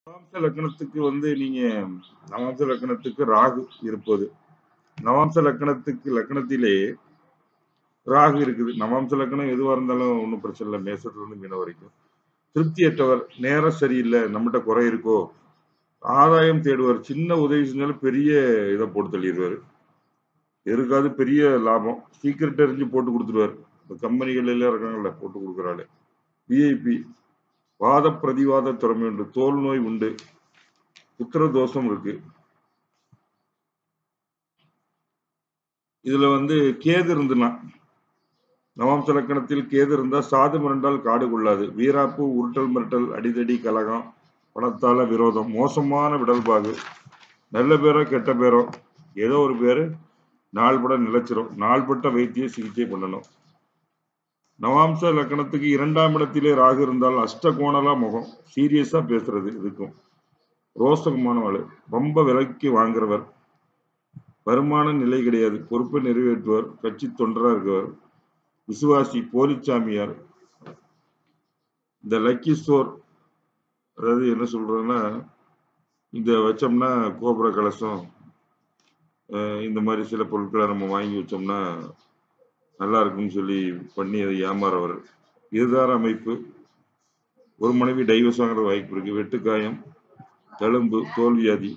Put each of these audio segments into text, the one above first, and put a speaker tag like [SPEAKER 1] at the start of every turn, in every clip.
[SPEAKER 1] நவாம்ச லக்னத்துக்கு வந்து நீங்க நவாம்ச லக்னத்துக்கு ராகு இருப்பது நவாம்ச லக்னத்துக்கு லக்னத்திலே ராகு இருக்குது நவாம்ச லக்னம் எதுவா இருந்தாலும் ஒன்றும் பிரச்சனை இல்லை மேசத்துல இருந்து மீன வரைக்கும் திருப்தியற்றவர் நேரம் சரியில்லை நம்மகிட்ட குறை இருக்கோ ஆதாயம் தேடுவார் சின்ன உதவி செஞ்சாலும் பெரிய இதை போட்டு தள்ளிடுவார் எதுக்காவது பெரிய லாபம் சீக்கிரட் அறிஞ்சு போட்டு கொடுத்துருவார் இந்த கம்பெனிகள் எல்லாம் இருக்காங்கல்ல போட்டு கொடுக்குறாள் விஐபி வாத பிரதிவாத திறமை உண்டு தோல் நோய் உண்டு புத்திர தோஷம் இருக்கு இதுல வந்து கேது இருந்துனா நவாம்ச லக்கணத்தில் கேது இருந்தா சாது மிரண்டால் காடு கொள்ளாது வீராப்பு உருட்டல் மிரட்டல் அடிதடி கலகம் பணத்தால விரோதம் மோசமான விடல்பாகு நல்ல பேரோ கெட்ட பேரோ ஏதோ ஒரு பேரு நாள்பட நிலைச்சிரும் நாள்பட்ட வைத்திய சிகிச்சை பண்ணணும் நவாம்ச லக்கணத்துக்கு இரண்டாம் இடத்திலே ராகு இருந்தால் அஷ்டகோணலா முகம் சீரியஸா பேசுறது இதுக்கும் ரோசகமான ஆளு ரொம்ப விலைக்கு வாங்குறவர் வருமான நிலை கிடையாது பொறுப்பை நிறைவேற்றுவர் கட்சி தொண்டரா இருக்கவர் விசுவாசி போலிச்சாமியார் இந்த லக்கி ஸ்டோர் அதாவது என்ன சொல்றதுன்னா இந்த வச்சோம்னா கோபுர கலசம் அஹ் இந்த மாதிரி சில பொருட்களை நம்ம வாங்கி வச்சோம்னா நல்லா இருக்கும்னு சொல்லி பண்ணி அதை ஏமாறவர் இருதார அமைப்பு ஒரு மனைவி டைவர்ஸ் வாங்குற வாய்ப்பு இருக்கு வெட்டுக்காயம் தழும்பு தோல்வியாதி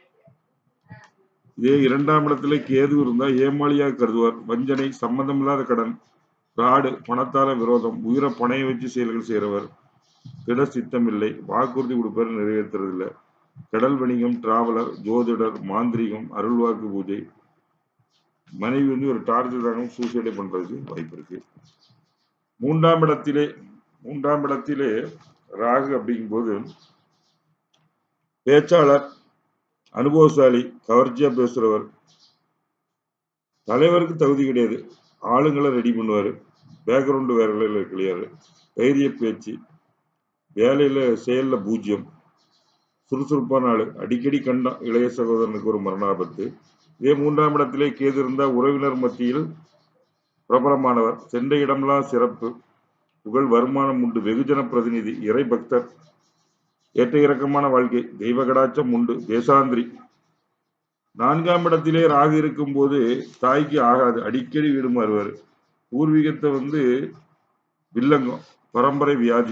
[SPEAKER 1] இதே இரண்டாம் இடத்துல கேது இருந்தா ஏமாளியாக கருதுவார் வஞ்சனை சம்பந்தமில்லாத கடன் ராடு பணத்தால விரோதம் உயிரை பணைய வச்சு செயல்கள் செய்கிறவர் திட சித்தம் இல்லை வாக்குறுதி கொடுப்பாரு நிறைவேற்றுறது இல்லை கடல் வணிகம் டிராவலர் ஜோதிடர் மாந்திரிகம் அருள்வாக்கு பூஜை மனைவி வந்து ஒரு டார்ச்சர் தாகம் சூசைடே பண்றதுக்கு வாய்ப்பு இருக்கு மூன்றாம் இடத்திலே மூன்றாம் இடத்திலே ராகு அப்படிங்கும்போது பேச்சாளர் அனுபவசாலி கவர்ச்சியா பேசுறவர் தலைவருக்கு தகுதி கிடையாது ஆளுங்களை ரெடி பண்ணுவாரு பேக்ரவுண்டு வேலையில கிளியர் தைரிய பேச்சு வேலையில செயல்ல பூஜ்யம் சுறுசுறுப்பான ஆளு அடிக்கடி கண்டம் இளைய சகோதரனுக்கு ஒரு மரண ஆபத்து இதே மூன்றாம் இடத்திலே கேது இருந்தா உறவினர் மத்தியில் பிரபலமானவர் சென்ற இடமெல்லாம் சிறப்பு புகழ் வருமானம் உண்டு வெகுஜன பிரதிநிதி இறை பக்தர் ஏற்ற இறக்கமான வாழ்க்கை தெய்வ கடாச்சம் உண்டு தேசாந்திரி நான்காம் இடத்திலே ராகு இருக்கும் போது தாய்க்கு ஆகாது அடிக்கடி வீடு மாறுவார் பூர்வீகத்தை வந்து வில்லங்கம் பரம்பரை வியாதி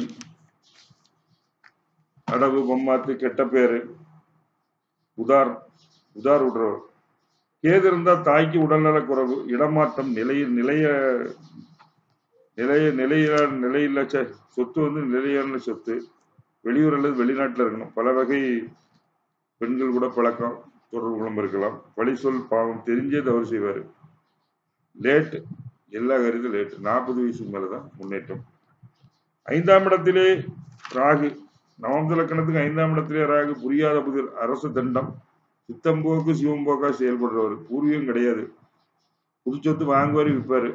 [SPEAKER 1] அடவு பொம்மாத்து கெட்ட பேரு உதார் உதார் விடுறவர் கேது இருந்தா தாய்க்கு உடல்நல குறைவு இடமாற்றம் நிலைய நிலைய நிலைய நிலைய நிலையில்ல ச- சொத்து வந்து நிலையான சொத்து வெளியூர் அல்லது வெளிநாட்டுல இருக்கணும் பல வகை பெண்கள் கூட பழக்கம் தொடர்புகளும் இருக்கலாம் வழி சொல் பாவம் தெரிஞ்சே தவறு செய்வாரு லேட் எல்லா கருதும் லேட் நாற்பது வயசுக்கு மேலதான் முன்னேற்றம் ஐந்தாம் இடத்திலே ராகு நவம்ச லக்கணத்துக்கு ஐந்தாம் இடத்திலே ராகு புரியாத புதிர் அரசு தண்டம் சித்தம்போக்கு சிவம்போக்கா செயல்படுறவர் பூர்வீகம் கிடையாது புது சொத்து வாங்குவாரு விற்பாரு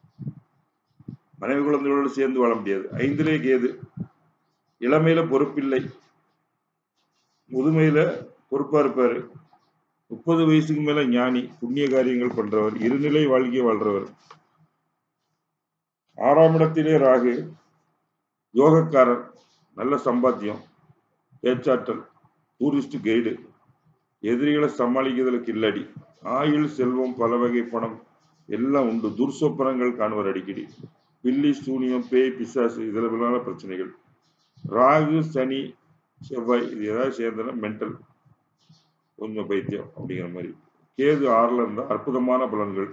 [SPEAKER 1] மனைவி குழந்தைகளோடு சேர்ந்து வாழ முடியாது ஐந்திலே கேது இளமையில பொறுப்பில்லை முதுமையில பொறுப்பா இருப்பாரு முப்பது வயசுக்கு மேல ஞானி புண்ணிய காரியங்கள் பண்றவர் இருநிலை வாழ்க்கை வாழ்றவர் ஆறாம் இடத்திலே ராகு யோகக்காரர் நல்ல சம்பாத்தியம் பேச்சாற்றல் டூரிஸ்ட் கைடு எதிரிகளை சமாளிக்கிறதுல கில்லடி ஆயுள் செல்வம் பல வகை பணம் எல்லாம் உண்டு துர்சொப்பனங்கள் காணுவர் அடிக்கடி பில்லி சூனியம் பேய் பிசாசு இதனால பிரச்சனைகள் ராகு சனி செவ்வாய் இது ஏதாவது சேர்ந்தனா மென்டல் கொஞ்சம் பைத்தியம் அப்படிங்கிற மாதிரி கேது ஆறுல இருந்தா அற்புதமான பலன்கள்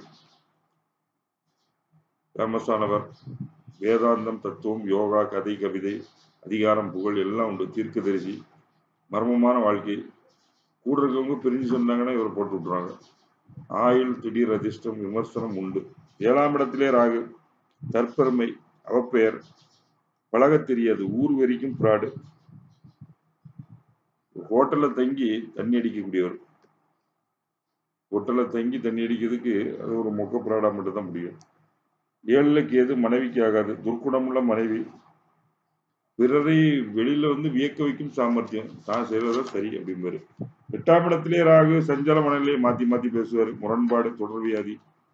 [SPEAKER 1] ஃபேமஸானவர் வேதாந்தம் தத்துவம் யோகா கதை கவிதை அதிகாரம் புகழ் எல்லாம் உண்டு தீர்க்கதரிசி மர்மமான வாழ்க்கை கூட இருக்கவங்க பிரிஞ்சு சொன்னாங்கன்னா இவர் போட்டு விட்டுறாங்க ஆயுள் திடீர் அதிர்ஷ்டம் விமர்சனம் உண்டு ஏழாம் இடத்திலே ராகு தற்பெருமை அவப்பெயர் பழகத் தெரியாது ஊர் வரைக்கும் பிராடு ஹோட்டல்ல தங்கி தண்ணி அடிக்கக்கூடியவர் ஹோட்டல்ல தங்கி தண்ணி அடிக்கிறதுக்கு அது ஒரு மொக்க பிராடா மட்டும் தான் முடியும் ஏழுல கேது மனைவிக்கு ஆகாது துர்க்குணமுள்ள மனைவி பிறரை வெளியில வந்து வியக்க வைக்கும் சாமர்த்தியம் தான் செய்வதா சரி அப்படிம்பாரு எட்டாம் இடத்திலே ராகு சஞ்சல மனநிலையை மாத்தி மாத்தி பேசுவார் முரண்பாடு தொடர் வியாதி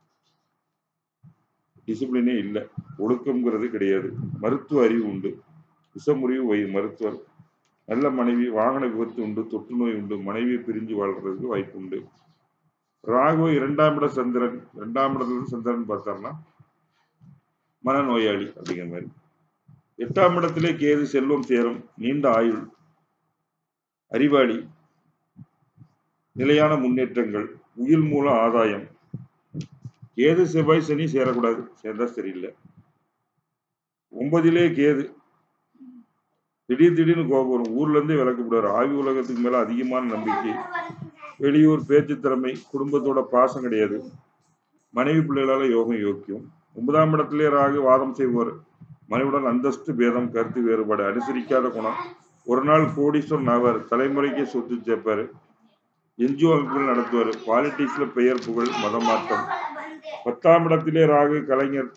[SPEAKER 1] டிசிப்ளினே இல்லை ஒழுக்கம்ங்கிறது கிடையாது மருத்துவ அறிவு உண்டு விஷமுறிவு வை மருத்துவர் நல்ல மனைவி வாகன விபத்து உண்டு தொற்று நோய் உண்டு மனைவியை பிரிஞ்சு வாழ்றதுக்கு வாய்ப்பு உண்டு ராகு இரண்டாம் இட சந்திரன் இரண்டாம் இடத்துல இருந்து சந்திரன் பார்த்தாருன்னா மனநோயாளி அப்படிங்கிற மாதிரி எட்டாம் இடத்திலே கேது செல்வம் சேரும் நீண்ட ஆயுள் அறிவாளி நிலையான முன்னேற்றங்கள் உயிர் மூல ஆதாயம் கேது செவ்வாய் சனி சேரக்கூடாது சேர்ந்தா சரியில்லை ஒன்பதிலே கேது திடீர் திடீர்னு கோபம் வரும் ஊர்ல இருந்தே விளக்கப்படுவார் ஆய்வு உலகத்துக்கு மேல அதிகமான நம்பிக்கை வெளியூர் பேச்சு திறமை குடும்பத்தோட பாசம் கிடையாது மனைவி பிள்ளைகளால யோகம் யோக்கியம் ஒன்பதாம் இடத்திலே ராகு வாதம் செய்வார் மனைவியுடன் அந்தஸ்து பேதம் கருத்து வேறுபாடு அனுசரிக்காத குணம் ஒரு நாள் கோடீஸ்வரன் ஆவார் தலைமுறைக்கே சொத்து சேர்ப்பாரு என்ஜிஓ அமைப்புகள் நடத்துவார் பாலிடிக்ஸ்ல பெயர் புகழ் மதமாற்றம் பத்தாம் இடத்திலே ராகு கலைஞர்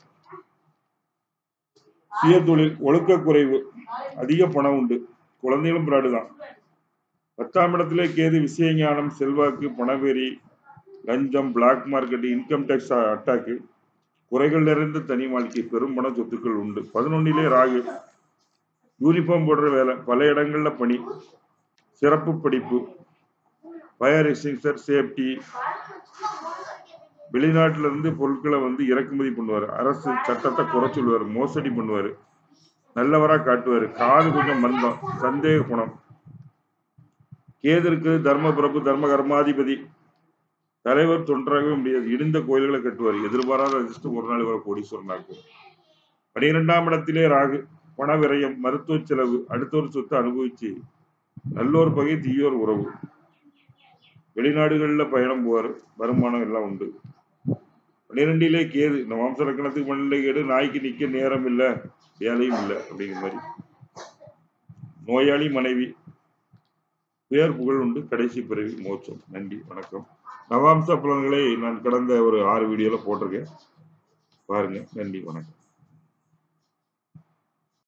[SPEAKER 1] சுய தொழில் ஒழுக்க குறைவு அதிக பணம் உண்டு குழந்தைகளும் பிராடு தான் பத்தாம் இடத்திலே கேது விஷய ஞானம் செல்வாக்கு பணவெறி லஞ்சம் black market income tax attack குறைகள் நிறைந்த தனி வாழ்க்கை பெரும் பண சொத்துக்கள் உண்டு பதினொன்னிலே ராகு யூனிஃபார்ம் போடுற வேலை பல இடங்கள்ல பணி சிறப்பு படிப்பு ஃபயர் எக்ஸ்டிங்ஷர் சேஃப்டி வெளிநாட்டுல இருந்து பொருட்களை வந்து இறக்குமதி பண்ணுவார் அரசு சட்டத்தை குறை சொல்லுவார் மோசடி பண்ணுவார் நல்லவரா காட்டுவார் காது கொஞ்சம் மந்தம் சந்தேக குணம் கேது இருக்கு தர்ம பிரபு தர்ம கர்மாதிபதி தலைவர் தொன்றாகவே முடியாது இடிந்த கோயில்களை கட்டுவார் எதிர்பாராத அதிர்ஷ்டம் ஒரு நாள் வர கோடீஸ்வரன் ஆக்கும் பனிரெண்டாம் இடத்திலே ராகு பண விரயம் மருத்துவ செலவு அடுத்தோர் சொத்தை அனுபவிச்சு நல்லோர் பகை தீயோர் உறவு வெளிநாடுகள்ல பயணம் போவார் வருமானம் எல்லாம் உண்டு பன்னிரெண்டிலே கேது இந்த மாம்ச லக்கணத்துக்கு பன்னிரெண்டு கேடு நாய்க்கு நிக்க நேரம் இல்ல வேலையும் இல்லை அப்படிங்கிற மாதிரி நோயாளி மனைவி பேர் புகழ் உண்டு கடைசி பிறவி மோட்சம் நன்றி வணக்கம் நவாம்ச பலன்களை நான் கடந்த ஒரு ஆறு வீடியோல போட்டிருக்கேன் பாருங்க நன்றி வணக்கம்